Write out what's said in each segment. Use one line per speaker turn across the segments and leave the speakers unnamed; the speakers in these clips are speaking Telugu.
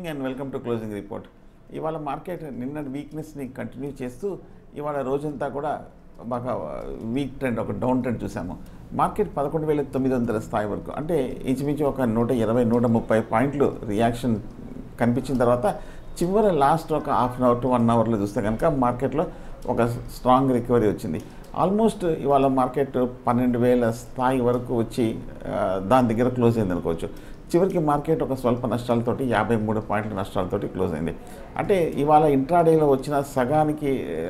evening and welcome to closing report ఇవాళ మార్కెట్ నిన్న వీక్నెస్ని కంటిన్యూ చేస్తూ ఇవాళ రోజంతా కూడా బాగా వీక్ ట్రెండ్ ఒక డౌన్ ట్రెండ్ చూసాము మార్కెట్ పదకొండు వేల తొమ్మిది వందల స్థాయి వరకు అంటే ఇంచుమించు ఒక నూట ఇరవై నూట ముప్పై పాయింట్లు రియాక్షన్ కనిపించిన తర్వాత చివరి లాస్ట్ ఒక half an hour to one అవర్లో చూస్తే కనుక మార్కెట్లో ఒక స్ట్రాంగ్ రికవరీ వచ్చింది ఆల్మోస్ట్ ఇవాళ మార్కెట్ పన్నెండు వేల స్థాయి వరకు వచ్చి ఆ, దాని దగ్గర క్లోజ్ అయింది అనుకోవచ్చు చివరికి మార్కెట్ ఒక స్వల్ప నష్టాలతోటి యాభై మూడు పాయింట్ల నష్టాలతోటి క్లోజ్ అయింది అంటే ఇవాళ ఇంట్రాడేలో వచ్చిన సగానికి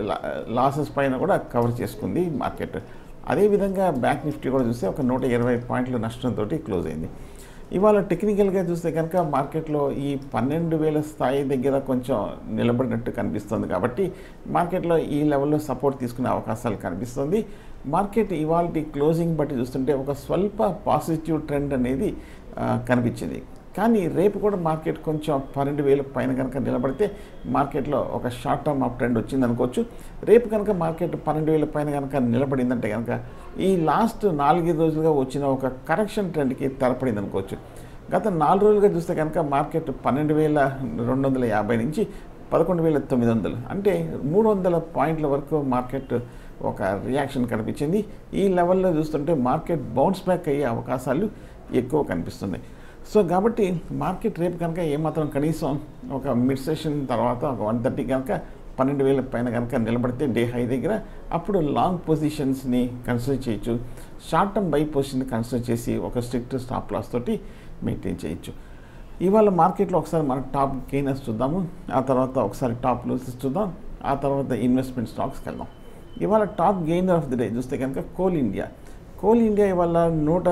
లాసెస్ పైన కూడా కవర్ చేసుకుంది మార్కెట్ అదేవిధంగా బ్యాంక్ నిఫ్టీ కూడా చూస్తే ఒక నూట ఇరవై పాయింట్ల నష్టంతో క్లోజ్ అయింది ఇవాళ టెక్నికల్గా చూస్తే కనుక మార్కెట్లో ఈ పన్నెండు వేల స్థాయి దగ్గర కొంచెం నిలబడినట్టు కనిపిస్తుంది కాబట్టి మార్కెట్లో ఈ లెవెల్లో సపోర్ట్ తీసుకునే అవకాశాలు కనిపిస్తుంది మార్కెట్ ఇవాళ క్లోజింగ్ బట్టి చూస్తుంటే ఒక స్వల్ప పాజిటివ్ ట్రెండ్ అనేది ఆ, కనిపించింది కానీ రేపు కూడా మార్కెట్ కొంచెం పన్నెండు వేల పైన కనుక నిలబడితే మార్కెట్లో ఒక షార్ట్ టర్మ్ అప్ ట్రెండ్ వచ్చింది అనుకోవచ్చు రేపు కనుక మార్కెట్ పన్నెండు వేల పైన కనుక నిలబడిందంటే కనుక ఈ లాస్ట్ నాలుగైదు రోజులుగా వచ్చిన ఒక కరెక్షన్ ట్రెండ్కి తెరపడింది అనుకోవచ్చు గత నాలుగు రోజులుగా చూస్తే కనుక మార్కెట్ పన్నెండు వేల రెండు వందల యాభై నుంచి పదకొండు వేల తొమ్మిది వందలు అంటే మూడు వందల పాయింట్ల వరకు మార్కెట్ ఒక రియాక్షన్ కనిపించింది ఈ లెవెల్లో చూస్తుంటే మార్కెట్ బౌన్స్ బ్యాక్ అయ్యే అవకాశాలు ఎక్కువ కనిపిస్తున్నాయి సో కాబట్టి మార్కెట్ రేపు కనుక ఏమాత్రం కనీసం ఒక మిడ్ సెషన్ తర్వాత ఒక వన్ థర్టీ కనుక పన్నెండు వేల పైన కనుక నిలబడితే డే హై దగ్గర అప్పుడు లాంగ్ పొజిషన్స్ని కన్సిడర్ చేయొచ్చు short term buy position consider చేసి ఒక స్ట్రిక్ట్ స్టాప్ లాస్ తోటి మెయింటైన్ చేయొచ్చు ఇవాళ మార్కెట్లో ఒకసారి మన టాప్ గెయినర్స్ చూద్దాము ఆ తర్వాత ఒకసారి టాప్ లూసెస్ చూద్దాం ఆ తర్వాత ఇన్వెస్ట్మెంట్ స్టాక్స్కి వెళ్దాం ఇవాళ top gainer of the day చూస్తే కనుక కోల్ ఇండియా కోల్ ఇండియా ఇవాళ నూట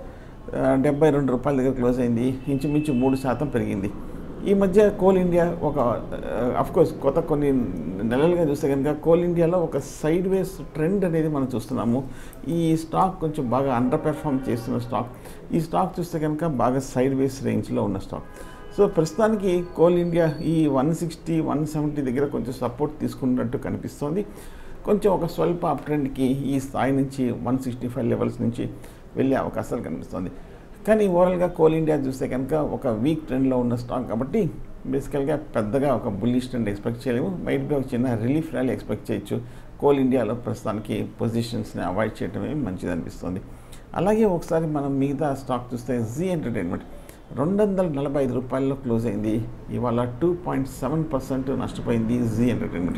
ఆ, డెబ్బై రెండు రూపాయల దగ్గర క్లోజ్ అయింది ఇంచుమించు మూడు శాతం పెరిగింది ఈ మధ్య కోల్ ఇండియా ఒక కోర్స్ కొత్త కొన్ని నెలలుగా చూస్తే కనుక కోల్ ఇండియాలో ఒక సైడ్ వేస్ ట్రెండ్ అనేది మనం చూస్తున్నాము ఈ స్టాక్ కొంచెం బాగా అండర్ పెర్ఫామ్ చేస్తున్న స్టాక్ ఈ స్టాక్ చూస్తే కనుక బాగా సైడ్ వేస్ రేంజ్లో ఉన్న స్టాక్ సో ప్రస్తుతానికి కోల్ ఇండియా ఈ వన్ సిక్స్టీ వన్ సెవెంటీ దగ్గర కొంచెం సపోర్ట్ తీసుకున్నట్టు కనిపిస్తోంది కొంచెం ఒక స్వల్ప అప్ ట్రెండ్కి ఈ స్థాయి నుంచి వన్ సిక్స్టీ ఫైవ్ లెవెల్స్ నుంచి వెళ్ళే అవకాశాలు కనిపిస్తుంది కానీ ఓవరాల్గా కోల్ ఇండియా చూస్తే కనుక ఒక వీక్ ట్రెండ్లో ఉన్న స్టాక్ కాబట్టి బేసికల్గా పెద్దగా ఒక బుల్లిష్ ట్రెండ్ ఎక్స్పెక్ట్ చేయలేము మైట్ బి ఒక చిన్న రిలీఫ్ ర్యాలీ ఎక్స్పెక్ట్ చేయొచ్చు కోల్ ఇండియాలో ప్రస్తుతానికి పొజిషన్స్ని అవాయిడ్ చేయడమే మంచిది అనిపిస్తుంది అలాగే ఒకసారి మనం మిగతా స్టాక్ చూస్తే జీ ఎంటర్టైన్మెంట్ రెండు వందల నలభై ఐదు రూపాయల్లో క్లోజ్ అయింది ఇవాళ టూ పాయింట్ సెవెన్ పర్సెంట్ నష్టపోయింది జీ ఎంటర్టైన్మెంట్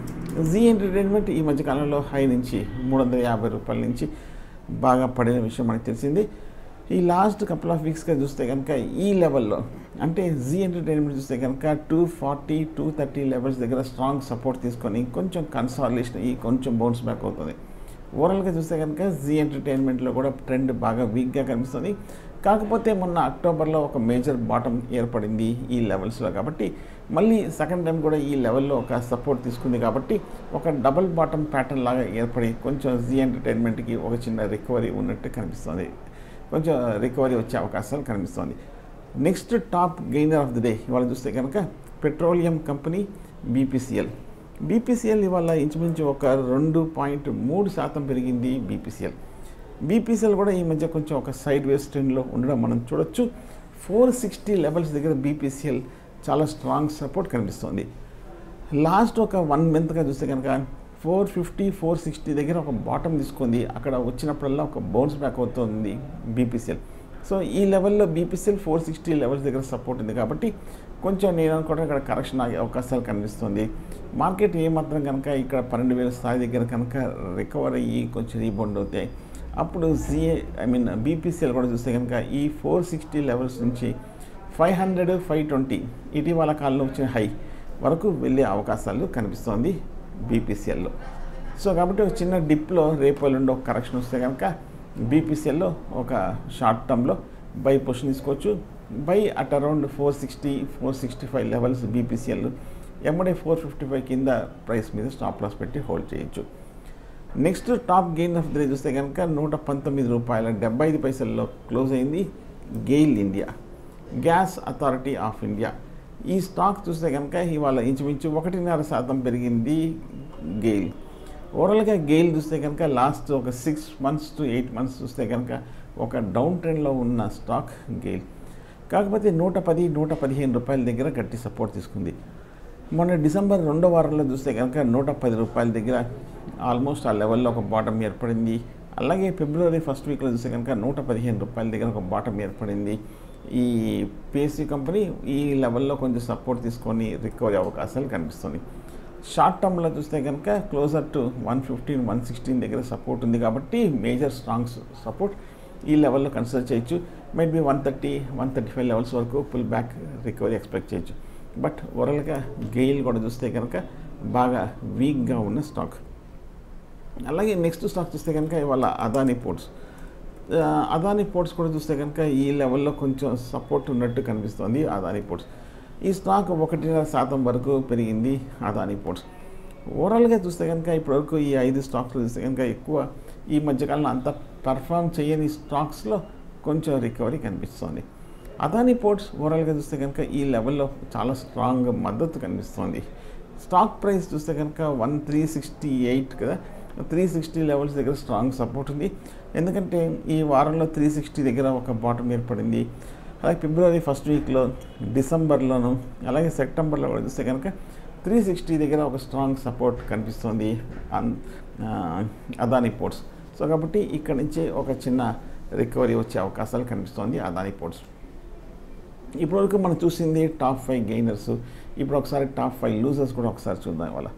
జీ ఎంటర్టైన్మెంట్ ఈ మధ్య కాలంలో హై నుంచి మూడు వందల యాభై రూపాయల నుంచి బాగా పడిన విషయం మనకు తెలిసింది ఈ లాస్ట్ కపుల్ ఆఫ్ వీక్స్గా చూస్తే కనుక ఈ లెవెల్లో అంటే జీ ఎంటర్టైన్మెంట్ చూస్తే కనుక two forty two thirty levels దగ్గర స్ట్రాంగ్ సపోర్ట్ తీసుకొని కొంచెం కన్సాలేషన్ అయ్యి కొంచెం బౌన్స్ బ్యాక్ అవుతుంది ఓవరాల్గా చూస్తే కనుక జీ ఎంటర్టైన్మెంట్లో కూడా ట్రెండ్ బాగా వీక్గా కనిపిస్తుంది కాకపోతే మొన్న అక్టోబర్లో ఒక మేజర్ బాటం ఏర్పడింది ఈ లెవెల్స్లో కాబట్టి మళ్ళీ సెకండ్ టైం కూడా ఈ లెవెల్లో ఒక సపోర్ట్ తీసుకుంది కాబట్టి ఒక డబుల్ బాటమ్ ప్యాటర్న్ లాగా ఏర్పడి కొంచెం జీ ఎంటర్టైన్మెంట్కి ఒక చిన్న రికవరీ ఉన్నట్టు కనిపిస్తుంది కొంచెం రికవరీ వచ్చే అవకాశాలు కనిపిస్తుంది next top gainer of the day ఇవాళ చూస్తే కనుక పెట్రోలియం కంపెనీ బీపీసీఎల్ బీపీసీఎల్ ఇవాళ ఇంచుమించు ఒక రెండు పాయింట్ మూడు శాతం పెరిగింది బీపీసీఎల్ బీపీసీఎల్ కూడా ఈ మధ్య కొంచెం ఒక సైడ్ వేస్ ట్రెండ్లో ఉండడం మనం చూడొచ్చు ఫోర్ సిక్స్టీ లెవెల్స్ దగ్గర బీపీసీఎల్ చాలా స్ట్రాంగ్ సపోర్ట్ కనిపిస్తుంది లాస్ట్ ఒక వన్ మంత్గా చూస్తే కనుక ఫోర్ ఫిఫ్టీ ఫోర్ సిక్స్టీ దగ్గర ఒక బాటమ్ తీసుకుంది అక్కడ వచ్చినప్పుడల్లా ఒక బౌన్స్ బ్యాక్ అవుతుంది బీపీసీఎల్ సో ఈ లెవెల్లో బీపీసీఎల్ ఫోర్ సిక్స్టీ లెవెల్స్ దగ్గర సపోర్ట్ ఉంది కాబట్టి కొంచెం నేను అనుకోవడం ఇక్కడ కరెక్షన్ ఆగే అవకాశాలు కనిపిస్తుంది మార్కెట్ ఏమాత్రం కనుక ఇక్కడ పన్నెండు వేల స్థాయి దగ్గర కనుక రికవర్ అయ్యి కొంచెం రీబౌండ్ అవుతాయి అప్పుడు సిఏ ఐ మీన్ బీపీసీఎల్ కూడా చూస్తే కనుక ఈ ఫోర్ సిక్స్టీ లెవెల్స్ నుంచి ఫైవ్ హండ్రెడ్ ఫైవ్ ట్వంటీ ఇటీవల కాలంలో వచ్చిన హై వరకు వెళ్ళే అవకాశాలు కనిపిస్తోంది బీపీసీఎల్లో సో కాబట్టి ఒక చిన్న డిప్లో రేపు ఎల్లుండి ఒక కరెక్షన్ వస్తే కనుక బీపీసీఎల్లో ఒక షార్ట్ టర్మ్లో బై పొజిషన్ తీసుకోవచ్చు buy at around four sixty four sixty five levels BPCL ఎమ్మడే ఫోర్ ఫిఫ్టీ ఫైవ్ కింద ప్రైస్ మీద స్టాప్ లాస్ పెట్టి హోల్డ్ చేయొచ్చు next top gain of the day చూస్తే కనుక నూట పంతొమ్మిది రూపాయల డెబ్బై ఐదు పైసల్లో క్లోజ్ అయింది GAIL India gas authority of India ఈ స్టాక్ చూస్తే కనుక ఇవాళ ఇంచుమించు ఒకటిన్నర శాతం పెరిగింది గెయిల్ ఓవరాల్గా గెయిల్ చూస్తే కనుక లాస్ట్ ఒక six months to eight months చూస్తే కనుక ఒక డౌన్ ట్రెండ్లో ఉన్న స్టాక్ గెయిల్ కాకపోతే నూట పది నూట పదిహేను రూపాయల దగ్గర గట్టి సపోర్ట్ తీసుకుంది మొన్న డిసెంబర్ రెండో వారంలో చూస్తే కనుక నూట పది రూపాయల దగ్గర ఆల్మోస్ట్ ఆ లెవెల్లో ఒక బాటం ఏర్పడింది అలాగే ఫిబ్రవరి ఫస్ట్ వీక్లో చూస్తే కనుక నూట పదిహేను రూపాయల దగ్గర ఒక బాటం ఏర్పడింది ఈ పిఎస్సి కంపెనీ ఈ లెవెల్లో కొంచెం సపోర్ట్ తీసుకొని రికవరీ అవకాశాలు కనిపిస్తుంది షార్ట్ టర్మ్లో చూస్తే కనుక closer to one fifteen one sixteen దగ్గర సపోర్ట్ ఉంది కాబట్టి మేజర్ స్ట్రాంగ్ సపోర్ట్ ఈ లెవెల్లో కన్సిడర్ చేయొచ్చు might be one thirty one thirty five levels వరకు ఫుల్ బ్యాక్ రికవరీ ఎక్స్పెక్ట్ చేయొచ్చు బట్ ఓవరాల్గా గెయిల్ కూడా చూస్తే కనుక బాగా వీక్గా ఉన్న స్టాక్ అలాగే నెక్స్ట్ స్టాక్ చూస్తే కనుక ఇవాళ అదానీ పోర్ట్స్ ఆ, అదానీ పోర్ట్స్ కూడా చూస్తే కనుక ఈ లెవెల్లో కొంచెం సపోర్ట్ ఉన్నట్టు కనిపిస్తుంది అదానీ పోర్ట్స్ ఈ స్టాక్ ఒకటిన్నర శాతం వరకు పెరిగింది అదానీ పోర్ట్స్ ఓవరాల్గా చూస్తే కనుక ఇప్పటివరకు ఈ ఐదు స్టాక్స్లో చూస్తే కనుక ఎక్కువ ఈ మధ్యకాలంలో అంత పర్ఫామ్ చేయని స్టాక్స్లో కొంచెం రికవరీ కనిపిస్తుంది అదానీ పోర్ట్స్ ఓవరాల్గా చూస్తే కనుక ఈ లెవెల్లో చాలా స్ట్రాంగ్ మద్దతు కనిపిస్తుంది స్టాక్ ప్రైస్ చూస్తే కనుక వన్ త్రీ సిక్స్టీ ఎయిట్ కదా త్రీ సిక్స్టీ లెవెల్స్ దగ్గర స్ట్రాంగ్ సపోర్ట్ ఉంది ఎందుకంటే ఈ వారంలో త్రీ సిక్స్టీ దగ్గర ఒక బాటం ఏర్పడింది అలాగే ఫిబ్రవరి ఫస్ట్ వీక్లో డిసెంబర్లోను అలాగే సెప్టెంబర్లో కూడా చూస్తే కనుక త్రీ సిక్స్టీ దగ్గర ఒక స్ట్రాంగ్ సపోర్ట్ కనిపిస్తుంది అన్- ఆ, అదానీ పోర్ట్స్ సో కాబట్టి ఇక్కడ నుంచి ఒక చిన్న రికవరీ వచ్చే అవకాశాలు కనిపిస్తుంది అదానీ పోర్ట్స్ ఇప్పటివరకు మనం చూసింది టాప్ ఫైవ్ గెయినర్స్ ఇప్పుడు ఒకసారి టాప్ ఫైవ్ లూజర్స్ కూడా ఒకసారి చూద్దాం ఇవాళ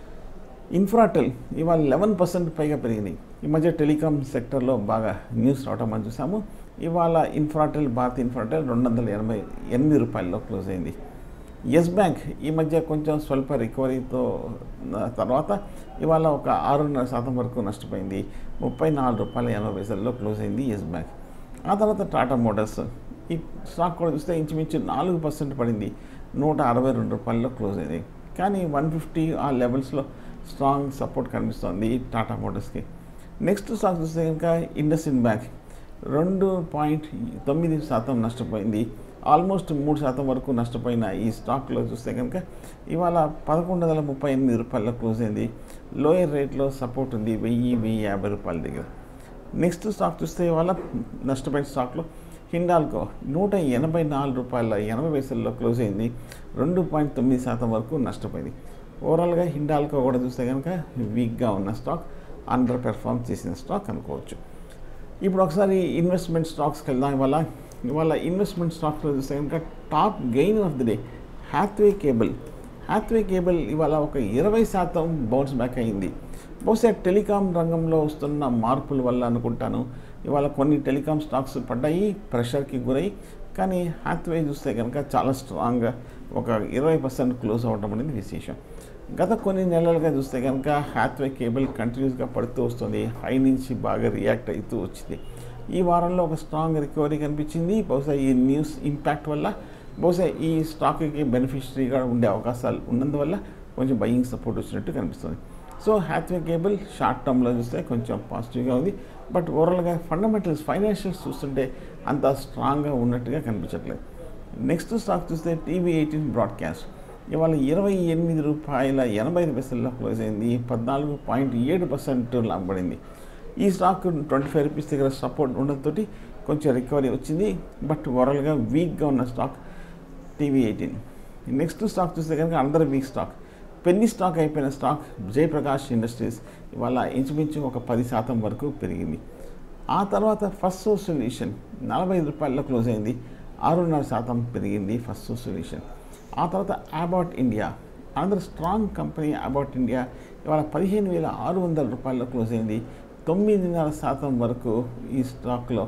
ఇన్ఫ్రాటెల్ ఇవాళ లెవెన్ పర్సెంట్ పైగా పెరిగింది ఈ మధ్య టెలికాం సెక్టర్లో బాగా న్యూస్ రావటం మనం చూసాము ఇవాళ ఇన్ఫ్రాటెల్ భారత్ ఇన్ఫ్రాటెల్ రెండు వందల ఎనభై ఎనిమిది రూపాయల్లో క్లోజ్ అయింది ఎస్ బ్యాంక్ ఈ మధ్య కొంచెం స్వల్ప రికవరీతో ఆ, తర్వాత ఇవాళ ఒక ఆరున్నర శాతం వరకు నష్టపోయింది ముప్పై నాలుగు రూపాయల ఎనభై పైసల్లో క్లోజ్ అయింది ఎస్ బ్యాంక్ ఆ తర్వాత టాటా మోటార్స్ ఈ స్టాక్ కూడా చూస్తే ఇంచుమించు నాలుగు పర్సెంట్ పడింది నూట అరవై రెండు రూపాయల్లో క్లోజ్ అయింది కానీ వన్ ఫిఫ్టీ ఆ లెవెల్స్లో స్ట్రాంగ్ సపోర్ట్ కనిపిస్తుంది టాటా మోటార్స్కి నెక్స్ట్ స్టాక్ చూస్తే కనుక ఇండస్ ఇన్ బ్యాంక్ రెండు పాయింట్ తొమ్మిది శాతం నష్టపోయింది ఆల్మోస్ట్ మూడు శాతం వరకు నష్టపోయిన ఈ స్టాక్లో చూస్తే కనుక ఇవాళ పదకొండు వందల ముప్పై ఎనిమిది రూపాయల్లో క్లోజ్ అయింది లోయర్ రేట్లో సపోర్ట్ ఉంది వెయ్యి వెయ్యి యాభై రూపాయల దగ్గర నెక్స్ట్ స్టాక్ చూస్తే ఇవాళ నష్టపోయిన స్టాక్లో హిండాల్కో నూట ఎనభై నాలుగు రూపాయల ఎనభై పైసల్లో క్లోజ్ అయింది రెండు పాయింట్ తొమ్మిది శాతం వరకు నష్టపోయింది ఓవరాల్గా హిండాల్కో కూడా చూస్తే కనుక వీక్గా ఉన్న స్టాక్ అండర్ పెర్ఫామ్ చేసిన స్టాక్ అనుకోవచ్చు ఇప్పుడు ఒకసారి ఇన్వెస్ట్మెంట్ స్టాక్స్కి వెళ్దాం ఇవాళ ఇవాళ ఇన్వెస్ట్మెంట్ స్టాక్స్లో చూస్తే కనుక top gain of the day Hathway cable Hathway cable ఇవాళ ఒక ఇరవై శాతం బౌన్స్ బ్యాక్ అయింది బహుశా టెలికాం రంగంలో వస్తున్న మార్పుల వల్ల అనుకుంటాను ఇవాళ కొన్ని టెలికాం స్టాక్స్ పడ్డాయి ప్రెషర్కి గురై కానీ హ్యాత్వే చూస్తే కనుక చాలా స్ట్రాంగ్గా ఒక ఇరవై పర్సెంట్ క్లోజ్ అవ్వడం అనేది విశేషం గత కొన్ని నెలలుగా చూస్తే కనుక హ్యాత్వే కేబుల్ కంటిన్యూస్గా పడుతూ వస్తుంది హై నుంచి బాగా రియాక్ట్ అవుతూ వచ్చింది ఈ వారంలో ఒక స్ట్రాంగ్ రికవరీ కనిపించింది బహుశా ఈ న్యూస్ ఇంపాక్ట్ వల్ల బహుశా ఈ స్టాక్కి బెనిఫిషరీగా ఉండే అవకాశాలు ఉన్నందువల్ల కొంచెం బయింగ్ సపోర్ట్ వచ్చినట్టు కనిపిస్తుంది సో హ్యాత్వే కేబుల్ షార్ట్ టర్మ్లో చూస్తే కొంచెం పాజిటివ్గా ఉంది బట్ ఓవరాల్గా ఫండమెంటల్స్ ఫైనాన్షియల్స్ చూస్తుంటే అంత స్ట్రాంగ్గా ఉన్నట్టుగా కనిపించట్లేదు నెక్స్ట్ స్టాక్ చూస్తే టీవీ ఎయిటీన్ బ్రాడ్కాస్ట్ ఇవాళ ఇరవై ఎనిమిది రూపాయల ఎనభై ఐదు పైసల్లో క్లోజ్ అయింది పద్నాలుగు పాయింట్ ఏడు పర్సెంట్ లాభపడింది ఈ స్టాక్ ట్వంటీ ఫైవ్ రూపీస్ దగ్గర సపోర్ట్ ఉండడంతో కొంచెం రికవరీ వచ్చింది బట్ ఓవరాల్గా వీక్గా ఉన్న stock TV eighteen next stock చూస్తే కనుక అందరు వీక్ స్టాక్ పెన్ని స్టాక్ అయిపోయిన స్టాక్ జయప్రకాష్ ఇండస్ట్రీస్ ఇవాళ ఇంచుమించు ఒక పది శాతం వరకు పెరిగింది ఆ తర్వాత ఫస్ట్ సోర్స్ సొల్యూషన్ నలభై ఐదు రూపాయల్లో క్లోజ్ అయింది ఆరున్నర శాతం పెరిగింది ఫస్ట్ సోర్స్ సొల్యూషన్ ఆ తర్వాత about India another strong company about India ఇవాళ పదిహేను వేల ఆరు వందల రూపాయల్లో క్లోజ్ అయింది తొమ్మిదిన్నర శాతం వరకు ఈ స్టాక్లో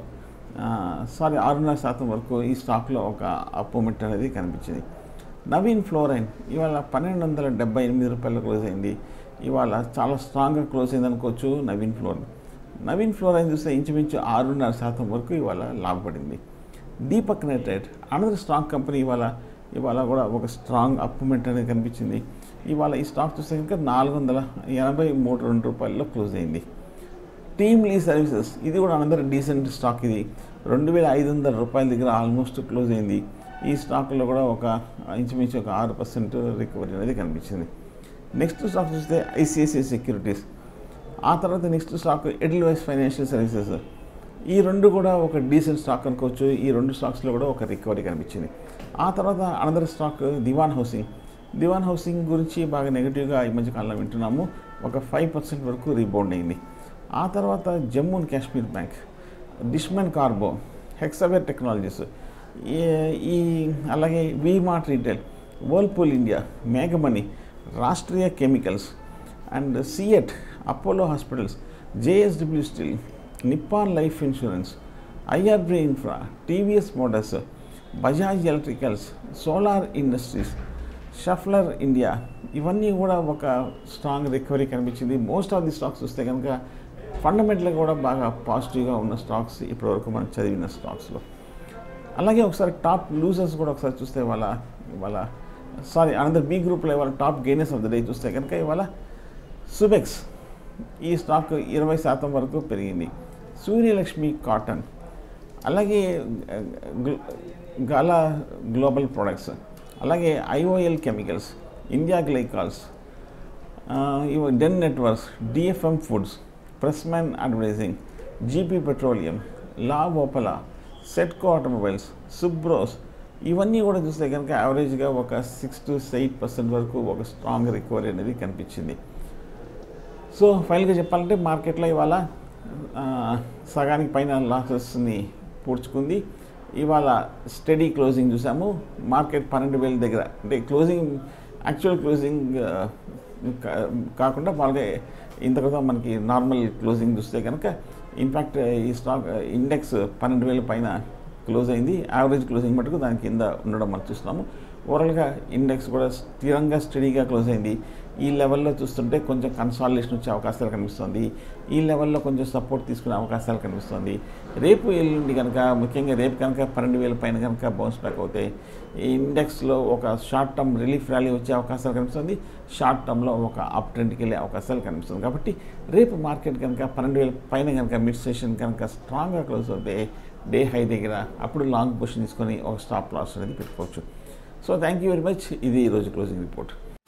సారీ ఆరున్నర శాతం వరకు ఈ స్టాక్లో ఒక అప్పుమెంట్ అనేది కనిపించింది నవీన్ ఫ్లోరైన్ ఇవాళ పన్నెండు వందల డెబ్బై ఎనిమిది రూపాయలు క్లోజ్ అయింది ఇవాళ చాలా స్ట్రాంగ్గా క్లోజ్ అయింది అనుకోవచ్చు నవీన్ ఫ్లోరైన్ నవీన్ ఫ్లోరైన్ చూస్తే ఇంచుమించు ఆరున్నర శాతం వరకు ఇవాళ లాభపడింది Deepak nitrite another strong company ఇవాళ ఇవాళ కూడా ఒక స్ట్రాంగ్ అప్పుమెంట్ అనేది కనిపించింది ఇవాళ ఈ స్టాక్ చూస్తే కనుక నాలుగు వందల ఎనభై మూడు రెండు రూపాయల్లో క్లోజ్ అయింది టీమ్ లీ సర్వీసెస్ ఇది కూడా అందరూ డీసెంట్ స్టాక్ ఇది రెండు వేల ఐదు వందల రూపాయల దగ్గర ఆల్మోస్ట్ క్లోజ్ అయింది ఈ స్టాక్లో కూడా ఒక ఇంచుమించు ఒక ఆరు పర్సెంట్ రికవరీ అనేది కనిపించింది నెక్స్ట్ స్టాక్ చూస్తే ఐసిఐసిఐ సెక్యూరిటీస్ ఆ తర్వాత next stock Edelweiss financial services ఈ రెండు కూడా ఒక డీసెంట్ స్టాక్ అనుకోవచ్చు ఈ రెండు స్టాక్స్లో కూడా ఒక రికవరీ కనిపించింది ఆ తర్వాత another stock Dewan housing Dewan housing గురించి బాగా నెగిటివ్గా ఈ మధ్య కాలంలో వింటున్నాము ఒక ఫైవ్ పర్సెంట్ వరకు రీబౌండ్ అయింది ఆ తర్వాత Jammu and Kashmir bank Dishman carbo Hexaware technologies ఈ- ఈ అలాగే వీమార్ట్ రీటైల్ వర్ల్పూల్ ఇండియా మేఘమణి Rashtriya chemicals and CEAT Apollo hospitals JSW steel Nippon life insurance IRB infra TVS motors Bajaj electricals solar industries Schaeffler India ఇవన్నీ కూడా ఒక స్ట్రాంగ్ రికవరీ కనిపించింది మోస్ట్ ఆఫ్ ది స్టాక్స్ చూస్తే కనుక ఫండమెంటల్గా కూడా బాగా పాజిటివ్గా ఉన్న స్టాక్స్ ఇప్పటివరకు మనం చదివిన స్టాక్స్లో అలాగే ఒకసారి టాప్ లూజర్స్ కూడా ఒకసారి చూస్తే వాళ్ళ వాళ్ళ సారీ అనదర్ బీ గ్రూప్లో ఇవాళ top gainers of the day చూస్తే కనుక ఇవాళ సుబెక్స్ ఈ స్టాక్ ఇరవై శాతం వరకు పెరిగింది సూర్యలక్ష్మి కాటన్ అలాగే గ్ల- గాలా గ్లోబల్ ప్రొడక్ట్స్ అలాగే ఐఓఎల్ కెమికల్స్ ఇండియా గ్లైకాల్స్ ఇవ Den networks DFM foods Pressman advertising GP petroleum La Opala Setco automobiles Subros ఇవన్నీ కూడా చూస్తే కనుక యావరేజ్గా ఒక సిక్స్ టు ఎయిట్ పర్సెంట్ వరకు ఒక స్ట్రాంగ్ రికవరీ అనేది కనిపించింది సో ఫైనల్గా చెప్పాలంటే మార్కెట్లో ఇవాళ ఆ, సగానికి పైన లాసెస్ని పూడ్చుకుంది ఇవాళ స్టడీ క్లోజింగ్ చూసాము మార్కెట్ పన్నెండు వేల దగ్గర అంటే క్లోజింగ్ యాక్చువల్ క్లోజింగ్ ఆ, కా- కాకుండా మామూలుగా ఇంత క్రితం మనకి నార్మల్ క్లోజింగ్ చూస్తే కనుక ఇన్ఫ్యాక్ట్ ఈ స్టాక్ ఇండెక్స్ పన్నెండు వేల పైన క్లోజ్ అయింది యావరేజ్ క్లోజింగ్ మటుకు దాని కింద ఉండడం మనం చూస్తున్నాము ఓవరాల్గా ఇండెక్స్ కూడా స్థిరంగా స్టడీగా క్లోజ్ అయింది ఈ లెవెల్లో చూస్తుంటే కొంచెం కన్సాలిడేషన్ వచ్చే అవకాశాలు కనిపిస్తుంది ఈ లెవెల్లో కొంచెం సపోర్ట్ తీసుకునే అవకాశాలు కనిపిస్తుంది రేపు ఎల్లుండి కనుక ముఖ్యంగా రేపు కనుక పన్నెండు వేల పైన కనుక బౌన్స్ బ్యాక్ అవుతే ఈ ఇండెక్స్లో ఒక షార్ట్ టర్మ్ రిలీఫ్ ర్యాలీ వచ్చే అవకాశాలు కనిపిస్తుంది షార్ట్ టర్మ్లో ఒక అప్ ట్రెండ్కి వెళ్ళే అవకాశాలు కనిపిస్తుంది కాబట్టి రేపు మార్కెట్ కనుక పన్నెండు వేల పైన కనుక మిడ్ సెషన్ కనుక స్ట్రాంగ్గా క్లోజ్ అవుతే డే హై దగ్గర అప్పుడు లాంగ్ పొజిషన్ తీసుకొని ఒక స్టాప్ లాస్ అనేది పెట్టుకోవచ్చు so thank you very much ఇది ఈరోజు క్లోజింగ్ రిపోర్ట్